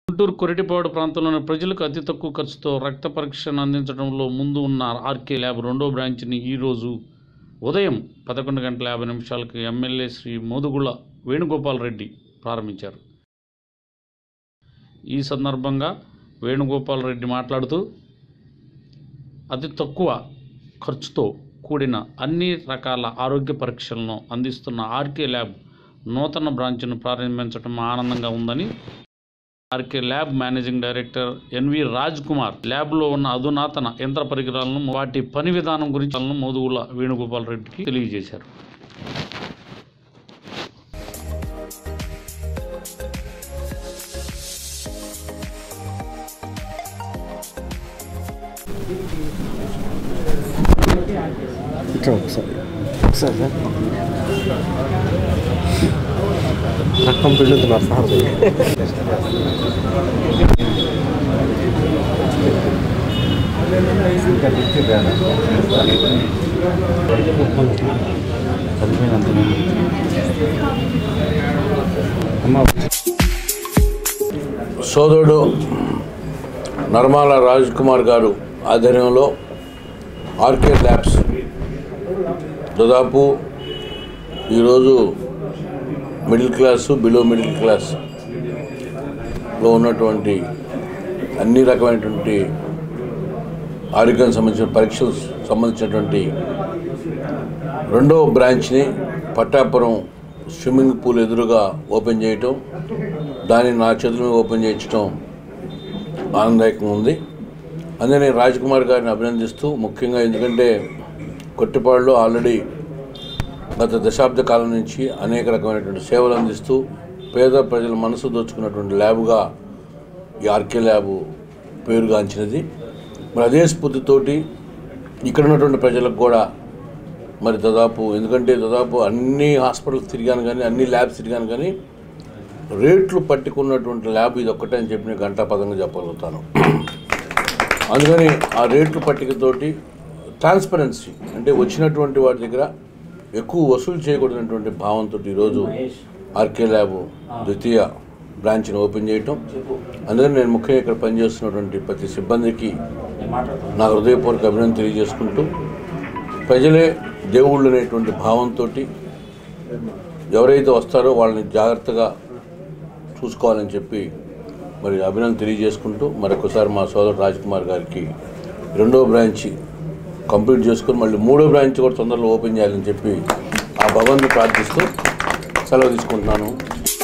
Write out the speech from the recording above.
గుంటూరు కొరిటిపాడు ప్రాంతంలోని ప్రజలకు అతి తక్కువ ఖర్చుతో రక్త పరీక్షను అందించడంలో ముందు ఉన్న ఆర్కే ల్యాబ్ రెండో బ్రాంచ్ని ఈరోజు ఉదయం పదకొండు గంటల యాభై నిమిషాలకు ఎమ్మెల్యే శ్రీ మోదుగుళ్ళ వేణుగోపాల్ రెడ్డి ప్రారంభించారు ఈ సందర్భంగా వేణుగోపాల్ రెడ్డి మాట్లాడుతూ అతి తక్కువ ఖర్చుతో కూడిన అన్ని రకాల ఆరోగ్య పరీక్షలను అందిస్తున్న ఆర్కే ల్యాబ్ నూతన బ్రాంచ్ను ప్రారంభించడం ఆనందంగా ఉందని RK lab managing director NV Raj Kumar ల్యాబ్లో ఉన్న అధునాతన యంత్ర పరికరాలను వాటి పని విధానం గురించి మోదుగుల వేణుగోపాల్ రెడ్డికి తెలియజేశారు ఇట్లా ఒకసారి ఒకసారి సార్ రక్తం పిండుతున్నారు సార్ అమ్మ సోదరుడు నర్మాల రాజ్ కుమార్ గారు ఆధ్వర్యంలో ఆర్కే ల్యాబ్స్ దాదాపు ఈరోజు మిడిల్ క్లాసు బిలో మిడిల్ క్లాస్లో ఉన్నటువంటి అన్ని రకమైనటువంటి ఆరోగ్యానికి సంబంధించిన పరీక్షలు సంబంధించినటువంటి రెండవ బ్రాంచ్ని పట్టాపురం స్విమ్మింగ్ పూల్ ఎదురుగా ఓపెన్ చేయటం దాన్ని నా చేతుల మీద ఓపెన్ చేయించడం ఆనందదాయకంగా ఉంది అందుకని రాజ్ కుమార్ గారిని అభినందిస్తూ ముఖ్యంగా ఎందుకంటే కొట్టిపాడులో ఆల్రెడీ గత దశాబ్ద కాలం నుంచి అనేక రకమైనటువంటి సేవలు అందిస్తూ పేద ప్రజల మనసు దోచుకున్నటువంటి ల్యాబ్గా ఈ ఆర్కే ల్యాబ్ పేరుగాంచినది మరి అదే స్ఫూర్తితోటి ఇక్కడ ఉన్నటువంటి ప్రజలకు కూడా మరి దాదాపు ఎందుకంటే దాదాపు అన్ని హాస్పిటల్స్ తిరిగాను కానీ అన్ని ల్యాబ్స్ తిరిగాను కానీ రేట్లు పట్టుకున్నటువంటి ల్యాబ్ ఇది ఒక్కటే అని చెప్పి నేను గంటాపదంగా చెప్పగలుగుతాను అందుకని ఆ రేట్లు పట్టికతోటి ట్రాన్స్పరెన్సీ అంటే వచ్చినటువంటి వాటి దగ్గర ఎక్కువ వసూలు చేయకూడనటువంటి భావంతో ఈరోజు ఆర్కే ల్యాబ్ ద్వితీయ బ్రాంచ్ని ఓపెన్ చేయటం అందుకని నేను ముఖ్యంగా ఇక్కడ పనిచేస్తున్నటువంటి ప్రతి సిబ్బందికి నా హృదయపూర్వక అభినందన తెలియజేసుకుంటూ ప్రజలే దేవుళ్ళు అనేటువంటి భావంతో ఎవరైతే వస్తారో వాళ్ళని జాగ్రత్తగా చూసుకోవాలని చెప్పి మరి అభినందన తెలియజేసుకుంటూ మరొకసారి మా సోదరు రాజ్ కుమార్ గారికి రెండో బ్రాంచ్ కంప్లీట్ చేసుకొని మళ్ళీ మూడో బ్రాంచ్ కూడా తొందరలో ఓపెన్ చేయాలని చెప్పి ఆ భగవంతుని ప్రార్థిస్తూ సెలవు తీసుకుంటున్నాను